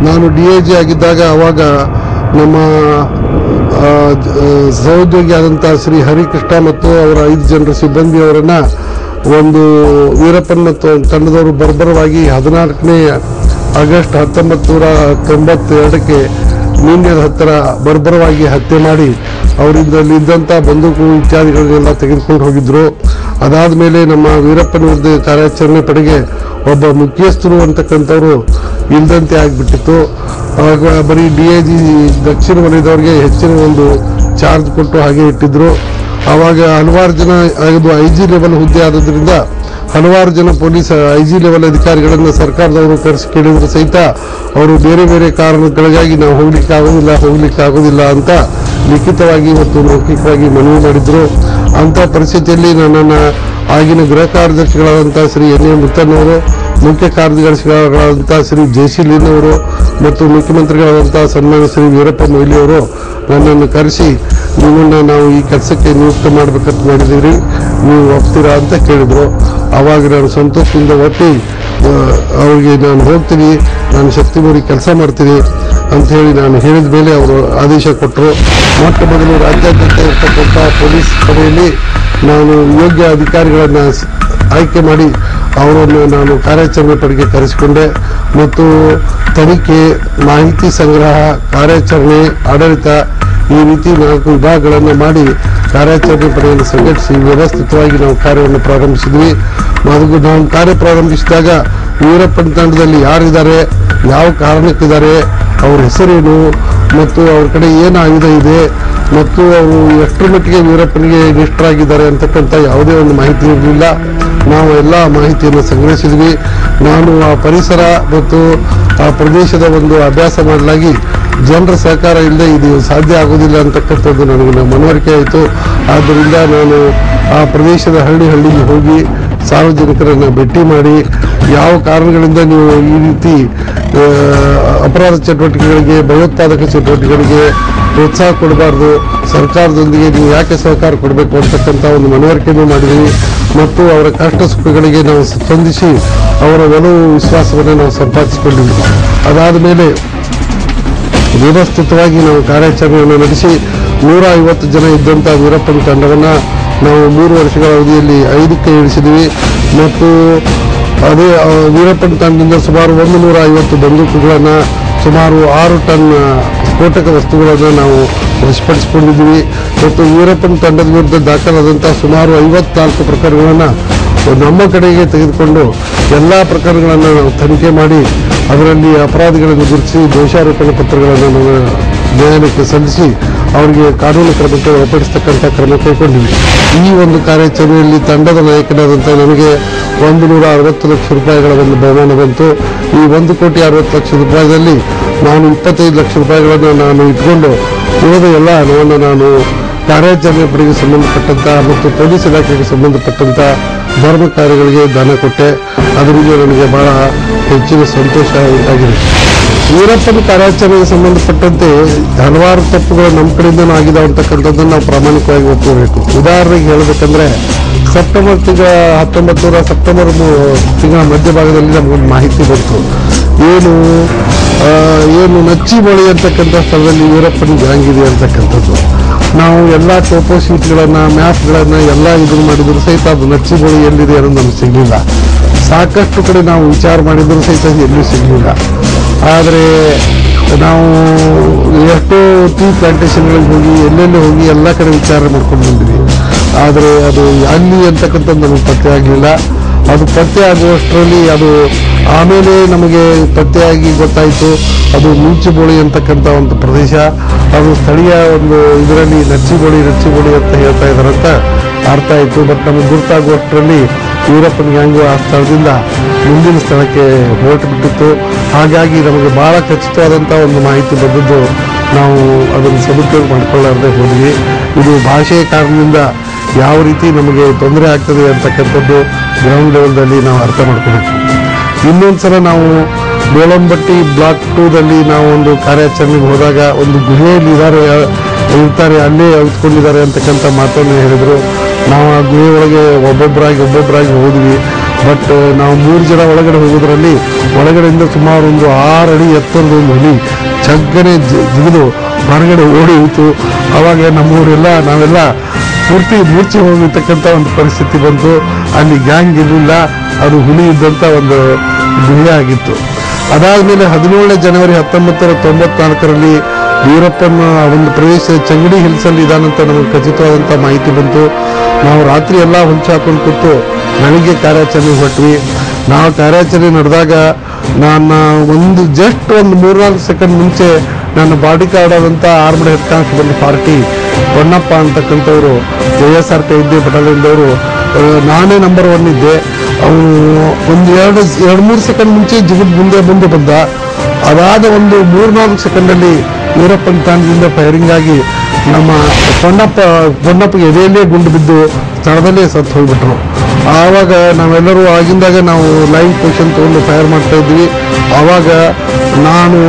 ನಾನು D I G ಆಗಿದ್ದಾಗ ಅವಾಗ ನಮ್ಮ ಆ, ಜ- ಆ, ಸಹೋದ್ಯೋಗಿ ಆದಂಥ ಶ್ರೀ ಹರಿಕೃಷ್ಣ ಮತ್ತು ಅವರ ಐದು ಜನರ ಸಿಬ್ಬಂದಿಯವರನ್ನ ಒಂದು ವೀರಪ್ಪನ್ ಮತ್ತು ತಂಡದವರು ಬರ್ಬರವಾಗಿ ಹದಿನಾಲ್ಕನೇ ಆಗಸ್ಟ್ ಹತ್ತೊಂಬತ್ತು ನೂರ ತೊಂಬತ್ತೆರಡಕ್ಕೆ ಮೀನ್ಯದ ಹತ್ತಿರ ಬರ್ಬರವಾಗಿ ಹತ್ಯೆ ಮಾಡಿ ಅವರಿಂದಲ್ಲಿ ಇದ್ದಂಥ ಬಂದೂಕು ಇತ್ಯಾದಿಗಳನ್ನೆಲ್ಲ ತೆಗೆದುಕೊಂಡು ಹೋಗಿದ್ರು ಅದಾದ ಮೇಲೆ ನಮ್ಮ ವೀರಪ್ಪನ ವಿರುದ್ಧ ಕಾರ್ಯಾಚರಣೆ ಪಡೆಗೆ ಒಬ್ಬ ಮುಖ್ಯಸ್ಥರು ಅಂತಕ್ಕಂಥವ್ರು ಇಲ್ದಂತೆ ಆಗಿಬಿಟ್ಟಿತ್ತು ಆಗ ಬರೀ ಡಿ ಐ ಜಿ ದಕ್ಷಿಣ ವಲಯದವರಿಗೆ ಹೆಚ್ಚಿನ ಒಂದು ಚಾರ್ಜ್ ಕೊಟ್ಟು ಹಾಗೆ ಇಟ್ಟಿದ್ರು ಆವಾಗ ಹಲವಾರು ಜನ ಅದು ಐ ಜಿ ಲೆವೆಲ್ ಹುದ್ದೆ ಆದ್ರಿಂದ ಹಲವಾರು ಜನ ಪೊಲೀಸ್ ಐ ಜಿ ಲೆವೆಲ್ ಅಧಿಕಾರಿಗಳನ್ನು ಸರ್ಕಾರದವರು ಕರೆಸಿ ಕೇಳಿದ್ರು ಸಹಿತ ಅವರು ಬೇರೆ ಬೇರೆ ಕಾರಣಗಳಿಗಾಗಿ ನಾವು ಹೋಗ್ಲಿಕ್ಕೆ ಆಗೋದಿಲ್ಲ ಹೋಗ್ಲಿಕ್ಕೆ ಆಗೋದಿಲ್ಲ ಅಂತ ಲಿಖಿತವಾಗಿ ಮತ್ತು ಮೌಖಿಕವಾಗಿ ಮನವಿ ಮಾಡಿದ್ರು ಅಂತ ಪರಿಸ್ಥಿತಿಯಲ್ಲಿ ನನ್ನನ್ನು ಆಗಿನ ಗೃಹ ಕಾರ್ಯದರ್ಶಿಗಳಾದಂಥ ಶ್ರೀ ಎನ್ ಎ ಮುತ್ತನ್ನವರು ಮುಖ್ಯ ಕಾರ್ಯದರ್ಶಿಗಳಾದಂಥ ಶ್ರೀ ಜಯಶೀಲಿನ್ ಅವರು ಮತ್ತು ಮುಖ್ಯಮಂತ್ರಿಗಳಾದಂಥ ಸನ್ಮಾನ್ಯ ಶ್ರೀ ವೀರಪ್ಪ ಮೊಯ್ಲಿ ಅವರು ನನ್ನನ್ನು ಕರೆಸಿ ನಿಮ್ಮನ್ನ ನಾವು ಈ ಕೆಲಸಕ್ಕೆ ನಿಯುಕ್ತ ಮಾಡ್ಬೇಕಂತ ಮಾಡಿದ್ದೀರಿ ನೀವು ಒಪ್ತೀರಾ ಅಂತ ಕೇಳಿದ್ರು ಆವಾಗ ನಾನು ಸಂತೋಷದಿಂದ ಒಪ್ಪಿ ಆ, ಅವ್ರಿಗೆ ನಾನು ಹೋಗ್ತೀನಿ ನಾನು ಶಕ್ತಿ ಮೀರಿ ಕೆಲಸ ಮಾಡ್ತೀನಿ ಅಂತ ಹೇಳಿ ನಾನು ಹೇಳಿದ ಮೇಲೆ ಅವರು ಆದೇಶ ಕೊಟ್ಟರು ಮೊಟ್ಟ ಮೊದಲು ರಾಜ್ಯಾದ್ಯಂತ ಇರ್ತಕ್ಕಂಥ ಪೊಲೀಸ್ ಪಡೆಯಲ್ಲಿ ನಾನು ಯೋಗ್ಯ ಅಧಿಕಾರಿಗಳನ್ನು ಸ್- ಆಯ್ಕೆ ಮಾಡಿ ಅವರನ್ನು ನಾನು ಕಾರ್ಯಾಚರಣೆ ಪಡೆಗೆ ಕರೆಸಿಕೊಂಡೆ ಮತ್ತು ತನಿಖೆ ಮಾಹಿತಿ ಸಂಗ್ರಹ ಕಾರ್ಯಾಚರಣೆ ಆಡಳಿತ ಈ ರೀತಿ ನಾಲ್ಕು ವಿಭಾಗಗಳನ್ನು ಮಾಡಿ ಕಾರ್ಯಾಚರಣೆ ಪಡೆಯನ್ನು ಸಂಘಟಿಸಿ ವ್ಯವಸ್ಥಿತವಾಗಿ ನಾವು ಕಾರ್ಯವನ್ನು ಪ್ರಾರಂಭಿಸಿದ್ವಿ ಹಾಗೂ ನಾವು ಕಾರ್ಯ ಪ್ರಾರಂಭಿಸಿದಾಗ ವೀರಪ್ಪನ ತಂಡದಲ್ಲಿ ಯಾರಿದ್ದಾರೆ ಯಾವ ಕಾರಣಕ್ಕಿದ್ದಾರೆ ಅವ್ರ ಹೆಸರೇನು ಮತ್ತು ಅವ್ರ ಕಡೆ ಏನು ಆಯುಧ ಇದೆ ಮತ್ತು ಅವರು ಎಷ್ಟರ ಮಟ್ಟಿಗೆ ವೀರಪ್ಪನಿಗೆ ನಿಷ್ಠರಾಗಿದ್ದಾರೆ ಅಂತಕ್ಕಂಥ ಯಾವುದೇ ಒಂದು ಮಾಹಿತಿ ಇರಲಿಲ್ಲ ನಾವು ಎಲ್ಲ ಮಾಹಿತಿಯನ್ನು ಸಂಗ್ರಹಿಸಿದ್ವಿ ನಾನು ಆ ಪರಿಸರ ಮತ್ತು ಆ ಪ್ರದೇಶದ ಒಂದು ಅಭ್ಯಾಸ ಮಾಡಲಾಗಿ ಜನರ ಸಹಕಾರ ಇಲ್ಲದೆ ಇದು ಸಾಧ್ಯ ಆಗೋದಿಲ್ಲ ಅಂತಕ್ಕಂಥದ್ದು ನನಗೆ ನ- ಮನವರಿಕೆ ಆಯಿತು ಆದ್ದರಿಂದ ನಾನು ಆ ಪ್ರದೇಶದ ಹಳ್ಳಿ ಹಳ್ಳಿಗೆ ಹೋಗಿ ಸಾರ್ವಜನಿಕರನ್ನು ಭೇಟಿ ಮಾಡಿ ಯಾವ ಕಾರಣಗಳಿಂದ ನೀವು ಈ ರೀತಿ ಆ, ಅಪರಾಧ ಚಟುವಟಿಕೆಗಳಿಗೆ ಭಯೋತ್ಪಾದಕ ಚಟುವಟಿಕೆಗಳಿಗೆ ಪ್ರೋತ್ಸಾಹ ಕೊಡಬಾರ್ದು ಸರ್ಕಾರದೊಂದಿಗೆ ನೀವು ಯಾಕೆ ಸಹಕಾರ ಕೊಡಬೇಕು ಅಂತಕ್ಕಂಥ ಒಂದು ಮನವರಿಕೆಯನ್ನು ಮಾಡಿದ್ವಿ ಮತ್ತು ಅವರ ಕಷ್ಟ ಸುಖಗಳಿಗೆ ನಾವು ಸ್ಪಂದಿಸಿ ಅವರ ಒಲವು ವಿಶ್ವಾಸವನ್ನು ನಾವು ಸಂಪಾದಿಸಿಕೊಂಡಿದ್ವಿ ಅದಾದ ಮೇಲೆ ವ್ಯವಸ್ಥಿತವಾಗಿ ನಾವು ಕಾರ್ಯಾಚರಣೆಯನ್ನು ನಡೆಸಿ ನೂರ ಐವತ್ತು ಜನ ಇದ್ದಂಥ ವೀರಪ್ಪನ ತಂಡವನ್ನು ನಾವು ಮೂರು ವರ್ಷಗಳ ಅವಧಿಯಲ್ಲಿ ಐದಕ್ಕೆ ಇಳಿಸಿದ್ವಿ ಮತ್ತು ಅದೇ ಆ, ವೀರಪ್ಪನ ತಂಡದಿಂದ ಸುಮಾರು ಒಂದು ನೂರ ಐವತ್ತು ಬಂದೂಕುಗಳನ್ನು ಸುಮಾರು ಆರು ಟನ್ ಸ್ಫೋಟಕ ವಸ್ತುಗಳನ್ನು ನಾವು ವಶಪಡಿಸಿಕೊಂಡಿದ್ವಿ ಮತ್ತು ವೀರಪ್ಪನ ತಂಡದ ವಿರುದ್ಧ ದಾಖಲಾದಂಥ ಸುಮಾರು ಐವತ್ನಾಲ್ಕು ಪ್ರಕರಣಗಳನ್ನು ನಮ್ಮ ಕಡೆಗೆ ತೆಗೆದುಕೊಂಡು ಎಲ್ಲ ಪ್ರಕರಣಗಳನ್ನು ನಾವು ತನಿಖೆ ಮಾಡಿ ಅದರಲ್ಲಿ ಅಪರಾಧಿಗಳನ್ನು ಗುರುತಿಸಿ ದೋಷಾರೋಪಣೆ ಪತ್ರಗಳನ್ನು ನಾವು ನ್ಯಾಯಾಲಯಕ್ಕೆ ಸಲ್ಲಿಸಿ ಅವರಿಗೆ ಕಾನೂನು ಕ್ರಮಕ್ಕೆ ಒಳಪಡಿಸ್ತಕ್ಕಂಥ ಕ್ರಮ ಕೈಗೊಂಡಿವಿ ಈ ಒಂದು ಕಾರ್ಯಾಚರಣೆಯಲ್ಲಿ ತಂಡದ ನಾಯಕನಾದಂಥ ನನಗೆ ಒಂದು ನೂರ ಅರವತ್ತು ಲಕ್ಷ ರೂಪಾಯಿಗಳ ಒಂದು ಬಹುಮಾನ ಬಂತು ಈ ಒಂದು ಕೋಟಿ ಅರವತ್ತು ಲಕ್ಷ ರೂಪಾಯಿದಲ್ಲಿ ನಾನು ಇಪ್ಪತ್ತೈದು ಲಕ್ಷ ರೂಪಾಯಿಗಳನ್ನು ನಾನು ಇಟ್ಕೊಂಡು ಉಳಿದ ಎಲ್ಲ ಹಣವನ್ನು ನಾನು ಕಾರ್ಯಾಚರಣೆ ಪಡೆಗೆ ಸಂಬಂಧಪಟ್ಟಂತ ಮತ್ತು ಪೊಲೀಸ್ ಇಲಾಖೆಗೆ ಸಂಬಂಧಪಟ್ಟಂತ ಧರ್ಮ ಕಾರ್ಯಗಳಿಗೆ ದಾನ ಕೊಟ್ಟೆ ಅದರಿಂದ ನನಗೆ ಬಹಳ ಹೆಚ್ಚಿನ ಸಂತೋಷ ಉಂಟಾಗಿದೆ ವೀರಪ್ಪನ ಕಾರ್ಯಾಚರಣೆಗೆ ಸಂಬಂಧಪಟ್ಟಂತೆ ಹಲವಾರು ತಪ್ಪುಗಳು ನಮ್ಮ ಕಡೆಯಿಂದನೂ ಆಗಿದೆ ಅಂತಕ್ಕಂಥದ್ದನ್ನು ನಾವು ಪ್ರಾಮಾಣಿಕವಾಗಿ ಒಪ್ಪಬೇಕು ಉದಾಹರಣೆಗೆ ಹೇಳಬೇಕಂದ್ರೆ ಸೆಪ್ಟೆಂಬರ್ ತಿಂಗಳ ಹತ್ತೊಂಬತ್ತು ನೂರ ಸೆಪ್ಟೆಂಬರ್ ಮು- ತಿಂಗಳ ಮಧ್ಯಭಾಗದಲ್ಲಿ ನಮಗೊಂದು ಮಾಹಿತಿ ಬಂತು ಏನು ಆ, ಏನು ನಚ್ಚಿ ಬಳಿ ಅಂತಕ್ಕಂಥ ಸ್ಥಳದಲ್ಲಿ ವೀರಪ್ಪನ ಗ್ಯಾಂಗ್ ಇದೆ ಅಂತಕ್ಕಂಥದ್ದು ನಾವು ಎಲ್ಲ ಟೋಪೋ ಶೀಟ್ಗಳನ್ನು ಮ್ಯಾಪ್ಗಳನ್ನು ಎಲ್ಲ ಇದನ್ನು ಮಾಡಿದ್ರು ಸಹಿತ ಅದು ನಚ್ಚಿ ಬಳಿ ಎಲ್ಲಿದೆ ಅನ್ನೋದು ನಮ್ಗೆ ಸಿಗಲಿಲ್ಲ ಸಾಕಷ್ಟು ಕಡೆ ನಾವು ವಿಚಾರ ಮಾಡಿದ್ರು ಸಹಿತ ಎಲ್ಲೂ ಸಿಗಲಿಲ್ಲ ಆದರೆ ನಾವು ಎಷ್ಟೋ ಟೀ ಪ್ಲಾಂಟೇಶನ್ಗಳಿಗೆ ಹೋಗಿ ಎಲ್ಲೆಲ್ಲಿ ಹೋಗಿ ಎಲ್ಲ ಕಡೆ ವಿಚಾರ ಮಾಡ್ಕೊಂಡು ಬಂದ್ವಿ ಆದರೆ ಅದು ಅಲ್ಲಿ ಅಂತಕ್ಕಂಥದ್ದು ನಮಗೆ ಪತ್ತೆ ಆಗಲಿಲ್ಲ ಅದು ಪತ್ತೆ ಆಗುವಷ್ಟರಲ್ಲಿ ಅದು ಆಮೇಲೆ ನಮಗೆ ಪತ್ತೆಯಾಗಿ ಗೊತ್ತಾಯಿತು ಅದು ಮಿಂಚುಬೋಳಿ ಅಂತಕ್ಕಂಥ ಒಂದು ಪ್ರದೇಶ ಅದು ಸ್ಥಳೀಯ ಒಂದು ಇದರಲ್ಲಿ ನಚ್ಚಿಬೋಳಿ ನಚ್ಚಿಬೋಳಿ ಅಂತ ಹೇಳ್ತಾ ಇದ್ದಾರಂತ ಅರ್ಥ ಆಯಿತು ಬಟ್ ನಮಗೆ ಗುರುತಾಗುವಷ್ಟರಲ್ಲಿ ವೀರಪ್ಪನ ಗ್ಯಾಂಗು ಆ ಸ್ಥಳದಿಂದ ಮುಂದಿನ ಸ್ಥಳಕ್ಕೆ ಹೊರಟು ಬಿಟ್ಟಿತ್ತು ಹಾಗಾಗಿ ನಮಗೆ ಬಹಳ ಖಚಿತವಾದಂಥ ಒಂದು ಮಾಹಿತಿ ಬಂದದ್ದು ನಾವು ಅದನ್ನು ಸದುಪಯೋಗ ಮಾಡಿಕೊಳ್ಳಾರದೆ ಹೋದ್ವಿ ಇದು ಭಾಷೆಯ ಕಾರಣದಿಂದ ಯಾವ ರೀತಿ ನಮಗೆ ತೊಂದರೆ ಆಗ್ತದೆ ಅಂತಕ್ಕಂಥದ್ದು ಗ್ರೌಂಡ್ ಲೆವೆಲ್ದಲ್ಲಿ ನಾವು ಅರ್ಥ ಮಾಡ್ಕೋಬೇಕು ಇನ್ನೊಂದು ಸಲ ನಾವು ಬೇಳಂಬಟ್ಟಿ ಬ್ಲಾಕ್ ಟೂದಲ್ಲಿ ನಾವು ಒಂದು ಕಾರ್ಯಾಚರಣೆಗೆ ಹೋದಾಗ ಒಂದು ಗುಹೆಯಲ್ಲಿ ಇದ್ದಾರೆ ಇರ್ತಾರೆ ಅಲ್ಲೇ ಅವಿತ್ಕೊಂಡಿದ್ದಾರೆ ಅಂತಕ್ಕಂಥ ಮಾತನ್ನು ಹೇಳಿದರು ನಾವು ಆ ಗುಹೆ ಒಳಗೆ ಒಬ್ಬೊಬ್ಬರಾಗಿ ಒಬ್ಬೊಬ್ಬರಾಗಿ ಹೋದ್ವಿ ಬಟ್ ನಾವು ಮೂರು ಜನ ಒಳಗಡೆ ಹೋಗೋದ್ರಲ್ಲಿ ಒಳಗಡೆಯಿಂದ ಸುಮಾರು ಒಂದು ಆರು ಅಡಿ ಎತ್ತರದ ಒಂದು ಹುಲಿ ಚಗ್ಗನೆ ಜ- ಜಿಗಿದು ಹೊರಗಡೆ ಓಡಿ ಹೋಯಿತು ಅವಾಗ ನಮ್ಮೂರೆಲ್ಲ ನಾವೆಲ್ಲ ಪೂರ್ತಿ ಮೂರ್ಛೆ ಹೋಗಿರ್ತಕ್ಕಂಥ ಒಂದು ಪರಿಸ್ಥಿತಿ ಬಂತು ಅಲ್ಲಿ ಗ್ಯಾಂಗ್ ಇರಲಿಲ್ಲ ಅದು ಹುಲಿ ಇದ್ದಂಥ ಒಂದು ಗುಹೆ ಆಗಿತ್ತು ಅದಾದಮೇಲೆ ಹದಿನೇಳನೇ ಜನವರಿ ಹತ್ತೊಂಬತ್ತರ ತೊಂಬತ್ನಾಲ್ಕರಲ್ಲಿ ವೀರಪ್ಪನ ಒಂದು ಪ್ರದೇಶ ಚಂಗಡಿ ಹಿಲ್ಸಲ್ಲಿ ಇದಾನಂತ ನಮಗೆ ಖಚಿತವಾದಂಥ ಮಾಹಿತಿ ಬಂತು ನಾವು ರಾತ್ರಿ ಎಲ್ಲ ಹೊಂಚು ಹಾಕೊಂಡು ಕೂತು ಬೆಳಿಗ್ಗೆ ಕಾರ್ಯಾಚರಣೆ ಹೊಟ್ವಿ ನಾವು ಕಾರ್ಯಾಚರಣೆ ನಡೆದಾಗ ನನ್ನ ಒಂದು ಜಸ್ಟ್ ಒಂದು ಮೂರ್ನಾಲ್ಕು ಸೆಕೆಂಡ್ ಮುಂಚೆ ನನ್ನ ಬಾಡಿ ಗಾರ್ಡ್ ಆದಂಥ armed head constable party Bannappa ಅಂತಕ್ಕಂಥವ್ರು ಜೆ ಎಸ್ ಆರ್ ಕೈದ್ದೆ ಬಟಾಲಿಯನ್ದವರು ನಾನೇ ನಂಬರ್ ಒನ್ ಇದ್ದೆ ಅವನು ಒಂದು ಎರಡು ಎರಡು ಮೂರು ಸೆಕೆಂಡ್ ಮುಂಚೆ ಜಿಗಿದ್ ಮುಂದೆ ಮುಂದೆ ಬಂದ ಅದಾದ ಒಂದು ಮೂರ್ನಾಲ್ಕು ಸೆಕೆಂಡಲ್ಲಿ ವೀರಪ್ಪನ ತಾಂಡದಿಂದ ಫೈರಿಂಗ್ ಆಗಿ ನಮ್ಮ ಪೊನ್ನಪ್ಪ ಪೊನ್ನಪ್ಪಗೆ ಎದೆಯಲ್ಲೇ ಗುಂಡು ಬಿದ್ದು ಸ್ಥಳದಲ್ಲೇ ಸತ್ತು ಹೋಗ್ಬಿಟ್ರು ಆವಾಗ ನಾವೆಲ್ಲರೂ ಆಗಿಂದಾಗ ನಾವು ಲೈನ್ ಪೊಸಿಷನ್ ತೊಗೊಂಡು ಫೈರ್ ಮಾಡ್ತಾ ಇದ್ವಿ ಆವಾಗ ನಾನು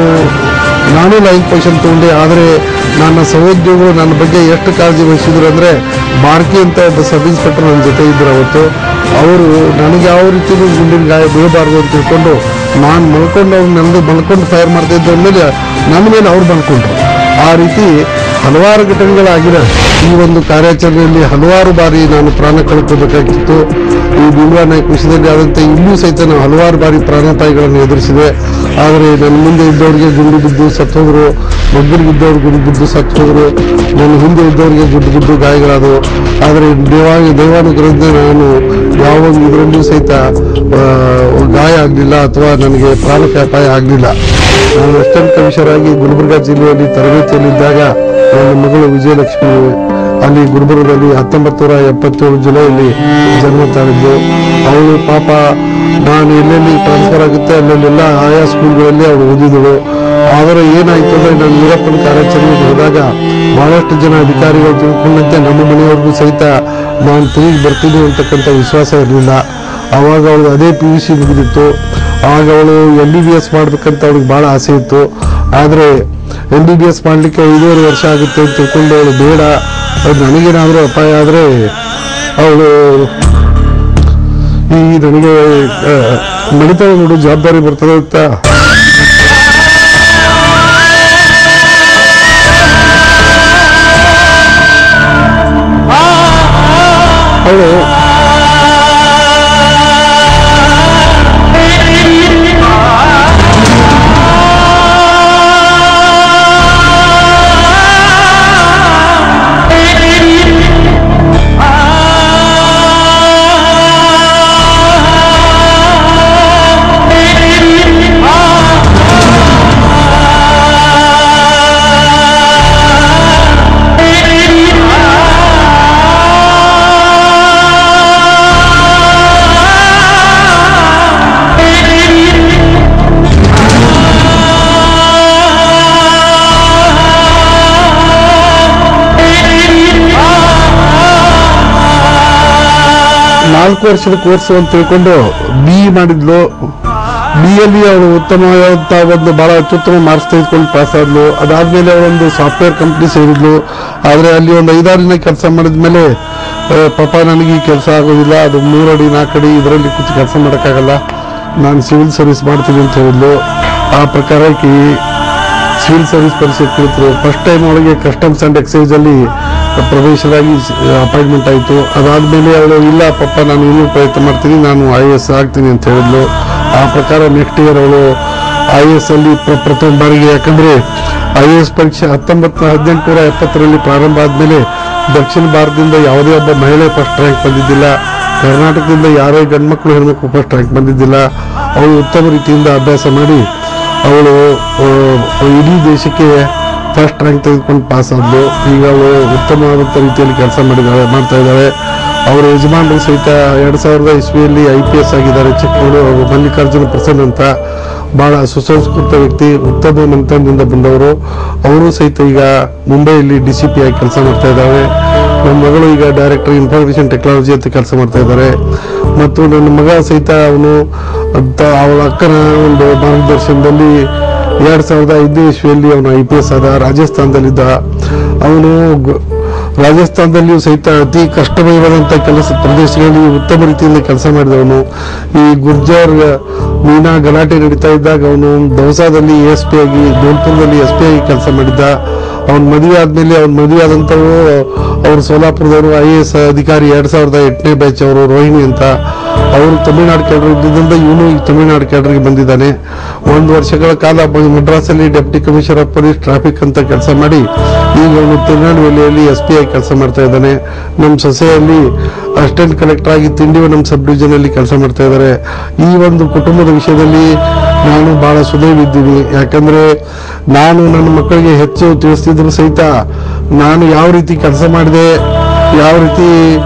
ನಾನು ಲೈನ್ ಪೊಸಿಷನ್ ತೊಗೊಂಡೆ ಆದರೆ ನನ್ನ ಸಹೋದ್ಯೋಗಿಗಳು ನನ್ನ ಬಗ್ಗೆ ಎಷ್ಟು ಕಾಳಜಿ ವಹಿಸಿದ್ರು ಅಂದರೆ ಬಾರ್ಕಿ ಅಂತ ಒಬ್ಬ ಸಬ್ ಇನ್ಸ್ಪೆಕ್ಟರ್ ನನ್ನ ಜೊತೆ ಇದ್ರು ಅವತ್ತು ಅವರು ನನಗೆ ಯಾವ ರೀತಿಯೂ ಗುಂಡಿನ ಗಾಯ ಬೀಳಬಾರ್ದು ಅಂತ ತಿಳ್ಕೊಂಡು ನಾನು ಮಲ್ಕೊಂಡು ಅವ್ರು ನನಗೆ ಮಲ್ಕೊಂಡು ಫೈರ್ ಮಾಡ್ತಾ ಇದ್ದ ಮೇಲೆ ನನ್ನ ಮೇಲೆ ಅವ್ರು ಮಲ್ಕೊಂಡ್ರು ಆ ರೀತಿ ಹಲವಾರು ಘಟನೆಗಳಾಗಿದೆ ಈ ಒಂದು ಕಾರ್ಯಾಚರಣೆಯಲ್ಲಿ ಹಲವಾರು ಬಾರಿ ನಾನು ಪ್ರಾಣ ಕಳ್ಕೋಬೇಕಾಗಿತ್ತು ಈ ಬಿಲ್ವಾ ನಾಯಕ್ ವಿಷಯದಲ್ಲಿ ಆದಂತೆ ಇಲ್ಲೂ ಸಹಿತ ನಾವು ಹಲವಾರು ಬಾರಿ ಪ್ರಾಣಾಪಾಯಗಳನ್ನು ಎದುರಿಸಿದೆ ಆದರೆ ನನ್ನ ಮುಂದೆ ಇದ್ದವರಿಗೆ ಗುಂಡು ಬಿದ್ದು ಸತ್ತೋದ್ರು ಮಗ್ಗರಿಗಿದ್ದವ್ರು ಗುಂಡು ಬಿದ್ದು ಸತ್ತೋದ್ರು ನನ್ನ ಹಿಂದೆ ಇದ್ದವರಿಗೆ ಗುಂಡು ಬಿದ್ದು ಗಾಯಗಳಾದವು ಆದರೆ ದೇವಾ ದೈವಾನುಗ್ರಹದಿಂದ ನಾನು ಯಾವ ಒಂದು ಇದರಲ್ಲೂ ಸಹಿತ ಆ, ಗಾಯ ಆಗಲಿಲ್ಲ ಅಥವಾ ನನಗೆ ಪ್ರಾಣಕ್ಕೆ ಅಪಾಯ ಆಗಲಿಲ್ಲ ನಾನು ಅಸಿಸ್ಟೆಂಟ್ ಕಮಿಷನರ್ ಗುಲ್ಬರ್ಗಾ ಜಿಲ್ಲೆಯಲ್ಲಿ ತರಬೇತಿಯಲ್ಲಿದ್ದಾಗ ನನ್ನ ಮಗಳು ವಿಜಯಲಕ್ಷ್ಮಿ ಅಲ್ಲಿ ಗುಲ್ಬರ್ಗದಲ್ಲಿ ಹತ್ತೊಂಬತ್ತು ನೂರ ಎಪ್ಪತ್ತೇಳು ಜುಲೈಯಲ್ಲಿ ಜನ್ಮ ತಾಳಿದ್ದು ಅವಳು ಪಾಪ ನಾನು ಎಲ್ಲೆಲ್ಲಿ ಟ್ರಾನ್ಸ್ಫರ್ ಆಗುತ್ತೆ ಅಲ್ಲೆಲ್ಲೆಲ್ಲ ಆಯಾ ಸ್ಕೂಲ್ಗಳಲ್ಲಿ ಅವಳು ಓದಿದಳು ಆದರೆ ಏನಾಯ್ತು ಅಂದ್ರೆ ನಾನು ವೀರಪ್ಪನ ಕಾರ್ಯಾಚರಣೆಗೆ ಹೋದಾಗ ಬಹಳಷ್ಟು ಜನ ಅಧಿಕಾರಿಗಳು ತಿಳ್ಕೊಂಡಂತೆ ನಮ್ಮ ಮನೆಯವ್ರಿಗೂ ಸಹಿತ ನಾನು ತಿರುಗಿ ಬರ್ತೀನಿ ಅಂತಕ್ಕಂಥ ವಿಶ್ವಾಸ ಇರಲಿಲ್ಲ ಆವಾಗ ಅವಳು ಅದೇ ಪಿ ಯು ಸಿ ಮುಗಿದಿತ್ತು ಆವಾಗ ಅವಳು ಎಂ ಬಿ ಬಿ ಎಸ್ ಮಾಡ್ಬೇಕಂತ ಅವಳಿಗೆ ಭಾಳ ಆಸೆ ಇತ್ತು ಆದರೆ ಎಂ ಬಿ ಬಿ ಎಸ್ ಮಾಡಲಿಕ್ಕೆ ಐದೂವರೆ ವರ್ಷ ಆಗುತ್ತೆ ಅಂತ ತಿಳ್ಕೊಂಡು ಅವಳು ಬೇಡ ಅದು ನನಗೇನಾದರೂ ಅಪಾಯ ಆದರೆ ಅವಳು ಈ ನನಗೆ ಆ, ಮಣಿತವ ನೋಡು ಜವಾಬ್ದಾರಿ ಬರ್ತದೆ ಅಂತ ಅವಳು ನಾಲ್ಕು ವರ್ಷದ ಕೋರ್ಸ್ ಅಂತ ತಿಳ್ಕೊಂಡು ಬಿ ಮಾಡಿದ್ಲು ಬಿ ಅಲ್ಲಿ ಅವಳು ಉತ್ತಮವಾದಂಥ ಒಂದು ಬಹಳ ಅತ್ಯುತ್ತಮ ಮಾರ್ಕ್ಸ್ ತೆಗೆದುಕೊಂಡು ಪಾಸ್ ಆದ್ಲು ಅದಾದ್ಮೇಲೆ ಅವಳೊಂದು ಸಾಫ್ಟ್ವೇರ್ ಕಂಪ್ನಿ ಸೇರಿದ್ಲು ಆದರೆ ಅಲ್ಲಿ ಒಂದು ಐದಾರು ದಿನ ಕೆಲಸ ಮಾಡಿದ್ಮೇಲೆ ಆ, ಪಾಪ ನನಗೆ ಈ ಕೆಲಸ ಆಗೋದಿಲ್ಲ ಅದು ಮೂರಡಿ ನಾಲ್ಕಡಿ ಇದರಲ್ಲಿ ಕೂತು ಕೆಲಸ ಮಾಡೋಕ್ಕಾಗಲ್ಲ ನಾನು ಸಿವಿಲ್ ಸರ್ವಿಸ್ ಮಾಡ್ತೀನಿ ಅಂತ ಹೇಳಿದ್ಲು ಆ ಪ್ರಕಾರ ಆಕಿ ಸಿವಿಲ್ ಸರ್ವಿಸ್ ಪರೀಕ್ಷೆ ಕುಳಿತರು ಫಸ್ಟ್ ಟೈಮ್ ಅವಳಿಗೆ ಕಸ್ಟಮ್ಸ್ ಅಂಡ್ ಎಕ್ಸೈಸ್ ಅಲ್ಲಿ ಪ್ರವೇಶರಾಗಿ ಅಪಾಯಿಂಟ್ಮೆಂಟ್ ಆಯಿತು ಅದಾದ್ಮೇಲೆ ಅವಳು ಇಲ್ಲ ಪಪ್ಪ ನಾನು ಇನ್ನೂ ಪ್ರಯತ್ನ ಮಾಡ್ತೀನಿ ನಾನು ಐ ಎಸ್ ಆಗ್ತೀನಿ ಅಂತ ಹೇಳಿದ್ಲು ಆ ಪ್ರಕಾರ ನೆಕ್ಸ್ಟ್ ಇಯರ್ ಅವಳು ಐ ಎಸ್ ಅಲ್ಲಿ ಪ್ರ- ಪ್ರಥಮ ಬಾರಿಗೆ ಯಾಕಂದ್ರೆ ಐ ಎಸ್ ಪರೀಕ್ಷೆ ಹತ್ತೊಂಬತ್ತು ಹದಿನೆಂಟುನೂರ ಎಪ್ಪತ್ತರಲ್ಲಿ ಪ್ರಾರಂಭ ಆದ್ಮೇಲೆ ದಕ್ಷಿಣ ಭಾರತದಿಂದ ಯಾವುದೇ ಒಬ್ಬ ಮಹಿಳೆ ಫಸ್ಟ್ ರ್ಯಾಂಕ್ ಬಂದಿದ್ದಿಲ್ಲ ಕರ್ನಾಟಕದಿಂದ ಯಾರೇ ಗಂಡ್ಮಕ್ಳು ಹೆಣ್ಮಕ್ಳು ಫಸ್ಟ್ ರ್ಯಾಂಕ್ ಬಂದಿದ್ದಿಲ್ಲ ಅವಳು ಉತ್ತಮ ರೀತಿಯಿಂದ ಅಭ್ಯಾಸ ಮಾಡಿ ಅವಳು ಆ, ಇಡೀ ದೇಶಕ್ಕೆ ಫಸ್ಟ್ ರ್ಯಾಂಕ್ ತೆಗೆದುಕೊಂಡು ಪಾಸ್ ಆದ್ಲು ಈಗ ಅವಳು ಉತ್ತಮವಾದಂಥ ರೀತಿಯಲ್ಲಿ ಕೆಲಸ ಮಾಡಿದ್ದಾಳೆ ಮಾಡ್ತಾ ಇದ್ದಾಳೆ ಅವರ ಯಜಮಾನರು ಸಹಿತ ಎರಡ್ ಸಾವಿರದ ಇಸ್ವಿಯಲ್ಲಿ ಐ ಪಿ ಎಸ್ ಆಗಿದ್ದಾರೆ ಚಿಕ್ಕಮಗಳೂರು ಅವರು ಮಲ್ಲಿಕಾರ್ಜುನ ಪ್ರಸನ್ನ ಅಂತ ಬಹಳ ಸುಸಂಸ್ಕೃತ ವ್ಯಕ್ತಿ ಉತ್ತಮ ಮಂತ್ರದಿಂದ ಬಂದವರು ಅವರು ಸಹಿತ ಈಗ ಮುಂಬೈಯಲ್ಲಿ ಡಿ ಸಿ ಪಿ ಆಗಿ ಕೆಲಸ ಮಾಡ್ತಾ ಇದ್ದಾವೆ ನನ್ನ ಮಗಳು ಈಗ ಡೈರೆಕ್ಟರ್ ಇನ್ಫಾರ್ಮೇಶನ್ ಟೆಕ್ನಾಲಜಿ ಅಂತ ಕೆಲಸ ಮಾಡ್ತಾ ಇದ್ದಾರೆ ಮತ್ತು ನನ್ನ ಮಗ ಸಹಿತ ಅವನು ಅಂತ- ಅವಳ ಅಕ್ಕನ ಒಂದು ಮಾರ್ಗದರ್ಶನದಲ್ಲಿ ಎರಡ್ ಸಾವಿರದ ಐದನೇ ಇಸ್ವಿಯಲ್ಲಿ ಅವನು ಐ ಪಿ ಎಸ್ ಆದ ರಾಜಸ್ಥಾನದಲ್ಲಿದ್ದ ಅವನು ಗ- ರಾಜಸ್ಥಾನದಲ್ಲಿಯೂ ಸಹಿತ ಅತಿ ಕಷ್ಟಮಯವಾದಂಥ ಕೆಲಸ ಪ್ರದೇಶಗಳಲ್ಲಿ ಉತ್ತಮ ರೀತಿಯಿಂದ ಕೆಲಸ ಮಾಡಿದವನು ಈ ಗುರ್ಜರ್ ಮೀನಾ ಗಲಾಟೆ ನಡೀತಾ ಇದ್ದಾಗ ಅವನು ದವಸಾದಲ್ಲಿ ಎಸ್ ಪಿ ಆಗಿ ಧೋಲ್ಪುರದಲ್ಲಿ ಎಸ್ ಪಿ ಆಗಿ ಕೆಲಸ ಮಾಡಿದ್ದ ಅವನ ಮದುವೆ ಆದ್ಮೇಲೆ ಅವ್ನ ಮದುವೆ ಆದಂಥವು ಅವರು ಸೋಲಾಪುರದವರು ಐ ಎ ಎಸ್ ಅಧಿಕಾರಿ ಎರಡ್ ಸಾವಿರದ ಎಂಟನೇ ಬ್ಯಾಚ್ ಅವರು ರೋಹಿಣಿ ಅಂತ ಅವರು ತಮಿಳುನಾಡು ಕ್ಯಾಡರ್ ಇದ್ದಿದ್ದರಿಂದ ಇವನು ಈ ತಮಿಳುನಾಡು ಕ್ಯಾಡರ್ಗೆ ಬಂದಿದ್ದಾನೆ ಒಂದು ವರ್ಷಗಳ ಕಾಲ ಬ- ಮದ್ರಾಸಲ್ಲಿ deputy commissioner of police traffic ಅಂತ ಕೆಲಸ ಮಾಡಿ ಈಗ ಅವನು ತಿರುನಾಡುವಲ್ಲಿಯಲ್ಲಿ ಎಸ್ ಪಿ ಐ ಕೆಲಸ ಮಾಡ್ತಾ ಇದ್ದಾನೆ ನಮ್ಮ ಸೊಸೆಯಲ್ಲಿ ಅಸಿಸ್ಟೆಂಟ್ ಕಲೆಕ್ಟರ್ ಆಗಿ ತಿಂಡಿವನಂ ಸಬ್ ಡಿವಿಷನ್ ಅಲ್ಲಿ ಕೆಲಸ ಮಾಡ್ತಾ ಇದ್ದಾರೆ ಈ ಒಂದು ಕುಟುಂಬದ ವಿಷಯದಲ್ಲಿ ನಾನು ಬಹಳ ಸುದೈವಿದ್ದೀನಿ ಯಾಕಂದ್ರೆ ನಾನು ನನ್ನ ಮಕ್ಕಳಿಗೆ ಹೆಚ್ಚು ತಿಳಿಸ್ತಿದ್ರು ಸಹಿತ ನಾನು ಯಾವ ರೀತಿ ಕೆಲಸ ಮಾಡಿದೆ ಯಾವ ರೀತಿ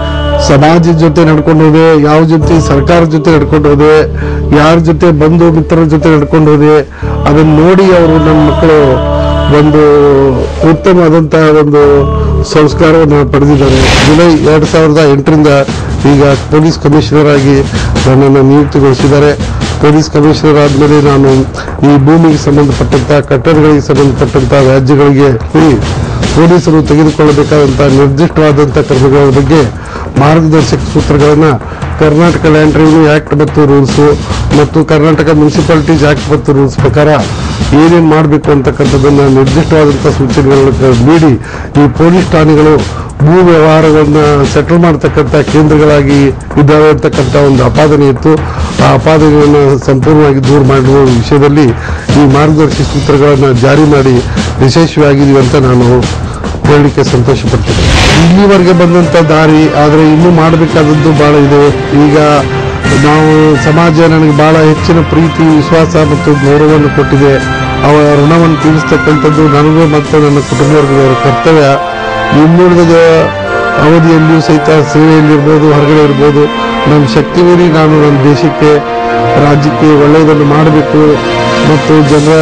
ಸಮಾಜದ ಜೊತೆ ನಡ್ಕೊಂಡು ಹೋದೆ ಯಾವ ಜೊತೆ ಸರ್ಕಾರದ ಜೊತೆ ನಡ್ಕೊಂಡು ಹೋದೆ ಯಾರ ಜೊತೆ ಬಂಧು ಮಿತ್ರರ ಜೊತೆ ನಡ್ಕೊಂಡು ಹೋದೆ ಅದನ್ನ ನೋಡಿ ಅವರು ನನ್ನ ಮಕ್ಕಳು ಒಂದು ಉತ್ತಮವಾದಂತಹ ಒಂದು ಸಂಸ್ಕಾರವನ್ನು ಪಡೆದಿದ್ದಾರೆ ಜುಲೈ ಎರಡ್ ಸಾವಿರದ ಎಂಟರಿಂದ ಈಗ ಪೊಲೀಸ್ ಕಮಿಷನರ್ ಆಗಿ ನನ್ನನ್ನು ನಿಯುಕ್ತಿಗೊಳಿಸಿದ್ದಾರೆ ಪೊಲೀಸ್ ಕಮಿಷನರ್ ಆದ್ಮೇಲೆ ನಾನು ಈ ಭೂಮಿಗೆ ಸಂಬಂಧಪಟ್ಟಂತ ಕಟ್ಟಡಗಳಿಗೆ ಸಂಬಂಧಪಟ್ಟಂತ ವ್ಯಾಜ್ಯಗಳಿಗೆ ಈ ಪೊಲೀಸರು ತೆಗೆದುಕೊಳ್ಳಬೇಕಾದಂತಹ ನಿರ್ದಿಷ್ಟವಾದಂತಹ ಕ್ರಮಗಳ ಬಗ್ಗೆ ಮಾರ್ಗದರ್ಶಕ ಸೂತ್ರಗಳನ್ನ ಕರ್ನಾಟಕ ಲ್ಯಾಂಡ್ ರೆವಿನ್ಯೂ ಆಕ್ಟ್ ಮತ್ತು ರೂಲ್ಸ್ ಮತ್ತು ಕರ್ನಾಟಕ ಮುನ್ಸಿಪಾಲಿಟೀಸ್ ಆಕ್ಟ್ ಮತ್ತು ರೂಲ್ಸ್ ಪ್ರಕಾರ ಏನೇನು ಮಾಡಬೇಕು ಅಂತಕ್ಕಂಥದ್ದನ್ನ ನಿರ್ದಿಷ್ಟವಾದಂತಹ ಸೂಚನೆಗಳನ್ನು ನೀಡಿ ಈ ಪೊಲೀಸ್ ಠಾಣೆಗಳು ಭೂ ವ್ಯವಹಾರಗಳನ್ನ ಸೆಟಲ್ ಮಾಡತಕ್ಕಂಥ ಕೇಂದ್ರಗಳಾಗಿ ಇದ್ದಾವೆ ಅಂತಕ್ಕಂಥ ಒಂದು ಅಪಾದನೆ ಇತ್ತು ಆ ಅಪಾದನೆಯನ್ನು ಸಂಪೂರ್ಣವಾಗಿ ದೂರ ಮಾಡುವ ವಿಷಯದಲ್ಲಿ ಈ ಮಾರ್ಗದರ್ಶಿ ಸೂತ್ರಗಳನ್ನು ಜಾರಿ ಮಾಡಿ ಯಶಸ್ವಿಯಾಗಿದ್ದೀವಿ ಅಂತ ನಾನು ಹೇಳಲಿಕ್ಕೆ ಸಂತೋಷ ಪಡ್ತೀನಿ ಇಲ್ಲಿವರೆಗೆ ಬಂದಂತ ದಾರಿ ಆದರೆ ಇನ್ನೂ ಮಾಡಬೇಕಾದದ್ದು ಬಹಳ ಇದೆ ಈಗ ನಾವು ಸಮಾಜ ನನಗೆ ಬಹಳ ಹೆಚ್ಚಿನ ಪ್ರೀತಿ ವಿಶ್ವಾಸ ಮತ್ತು ಗೌರವವನ್ನು ಕೊಟ್ಟಿದೆ ಅವರ ಋಣವನ್ನು ತೀರಿಸ್ತಕ್ಕಂಥದ್ದು ನನಗೂ ಮತ್ತು ನನ್ನ ಕುಟುಂಬ ವರ್ಗದವರ ಕರ್ತವ್ಯ ಇನ್ನುಳಿದ ಅವಧಿಯಲ್ಲಿಯೂ ಸಹಿತ ಸೇವೆಯಲ್ಲಿರ್ಬೋದು ಹೊರಗಡೆ ಇರ್ಬೋದು ನನ್ನ ಶಕ್ತಿ ಮೀರಿ ನಾನು ನನ್ನ ದೇಶಕ್ಕೆ ರಾಜ್ಯಕ್ಕೆ ಒಳ್ಳೆಯದನ್ನು ಮಾಡಬೇಕು ಮತ್ತು ಜನರ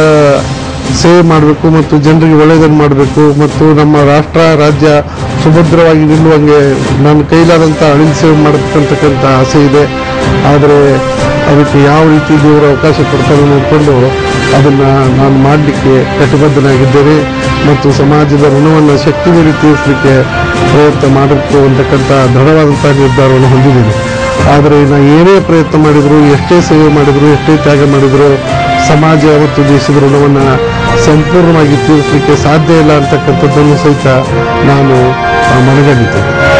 ಸೇವೆ ಮಾಡಬೇಕು ಮತ್ತು ಜನರಿಗೆ ಒಳ್ಳೆಯದನ್ನು ಮಾಡಬೇಕು ಮತ್ತು ನಮ್ಮ ರಾಷ್ಟ್ರ ರಾಜ್ಯ ಸುಭದ್ರವಾಗಿ ನಿಲ್ಲುವಂಗೆ ನನ್ನ ಕೈಲಾದಂಥ ಅಳಿಲ್ ಸೇವೆ ಮಾಡಬೇಕಂತಕ್ಕಂಥ ಆಸೆ ಇದೆ ಆದರೆ ಅದಕ್ಕೆ ಯಾವ ರೀತಿ ದೇವರು ಅವಕಾಶ ಕೊಡ್ತಾರೆ ನೋಡಿಕೊಂಡು ಅದನ್ನು ನಾನು ಮಾಡಲಿಕ್ಕೆ ಕಟಿಬದ್ಧನಾಗಿದ್ದೇನೆ ಮತ್ತು ಸಮಾಜದ ಋಣವನ್ನು ಶಕ್ತಿ ಮೀರಿ ತೀರಿಸಲಿಕ್ಕೆ ಪ್ರಯತ್ನ ಮಾಡಬೇಕು ಅಂತಕ್ಕಂಥ ದೃಢವಾದಂಥ ನಿರ್ಧಾರವನ್ನು ಹೊಂದಿದ್ದೀನಿ ಆದರೆ ನಾನು ಏನೇ ಪ್ರಯತ್ನ ಮಾಡಿದ್ರು ಎಷ್ಟೇ ಸೇವೆ ಮಾಡಿದ್ರು ಎಷ್ಟೇ ತ್ಯಾಗ ಮಾಡಿದ್ರು ಸಮಾಜ ಮತ್ತು ದೇಶದ ಋಣವನ್ನು ಸಂಪೂರ್ಣವಾಗಿ ತೀರಿಸಲಿಕ್ಕೆ ಸಾಧ್ಯ ಇಲ್ಲ ಅಂತಕ್ಕಂಥದ್ದನ್ನು ಸಹಿತ ನಾನು ಆ, ಮನಗಂಡಿದ್ದೇನೆ